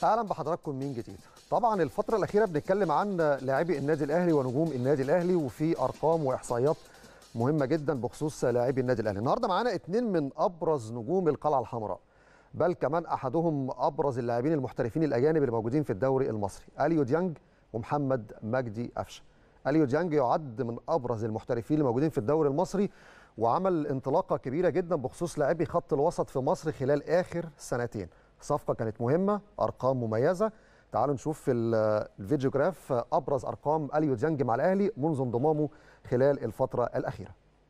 اهلا بحضراتكم من جديد طبعا الفتره الاخيره بنتكلم عن لاعبي النادي الاهلي ونجوم النادي الاهلي وفي ارقام واحصائيات مهمه جدا بخصوص لاعبي النادي الاهلي النهارده معانا اثنين من ابرز نجوم القلعه الحمراء بل كمان احدهم ابرز اللاعبين المحترفين الاجانب اللي موجودين في الدوري المصري اليو ديانج ومحمد مجدي قفشه اليو ديانج يعد من ابرز المحترفين اللي موجودين في الدوري المصري وعمل انطلاقه كبيره جدا بخصوص لاعبي خط الوسط في مصر خلال اخر سنتين صفقه كانت مهمه ارقام مميزه تعالوا نشوف في الفيديو جراف ابرز ارقام اليو ديانج مع الاهلي منذ انضمامه خلال الفتره الاخيره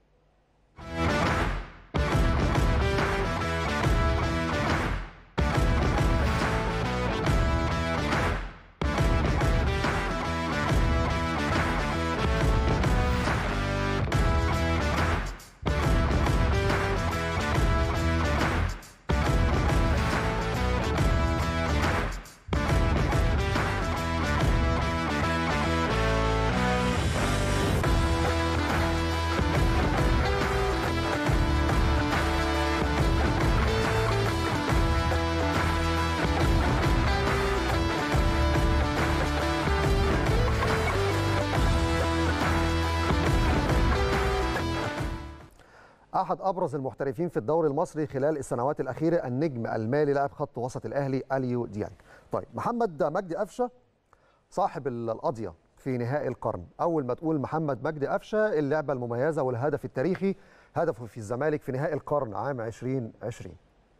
احد ابرز المحترفين في الدوري المصري خلال السنوات الاخيره النجم المالي لاعب خط وسط الاهلي اليو ديانج طيب محمد مجدي قفشه صاحب القضيه في نهائي القرن اول ما تقول محمد مجدي قفشه اللعبه المميزه والهدف التاريخي هدفه في الزمالك في نهائي القرن عام 2020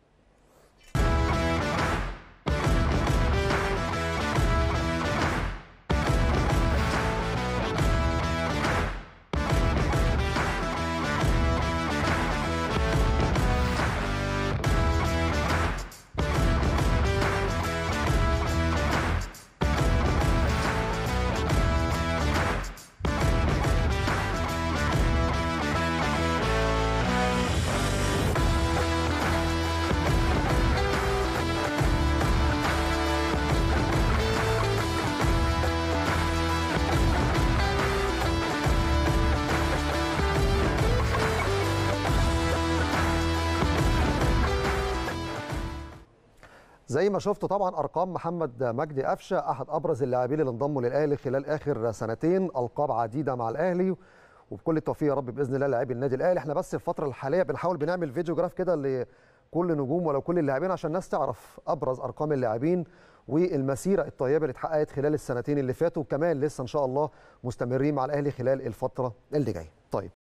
زي ما شفتوا طبعا ارقام محمد مجدي قفشه احد ابرز اللاعبين اللي انضموا للاهلي خلال اخر سنتين القاب عديده مع الاهلي وبكل التوفيق يا رب باذن الله لاعبي النادي الاهلي احنا بس الفتره الحاليه بنحاول بنعمل فيديو جراف كده لكل نجوم ولو كل اللاعبين عشان الناس تعرف ابرز ارقام اللاعبين والمسيره الطيبه اللي اتحققت خلال السنتين اللي فاتوا وكمان لسه ان شاء الله مستمرين مع الاهلي خلال الفتره اللي جايه طيب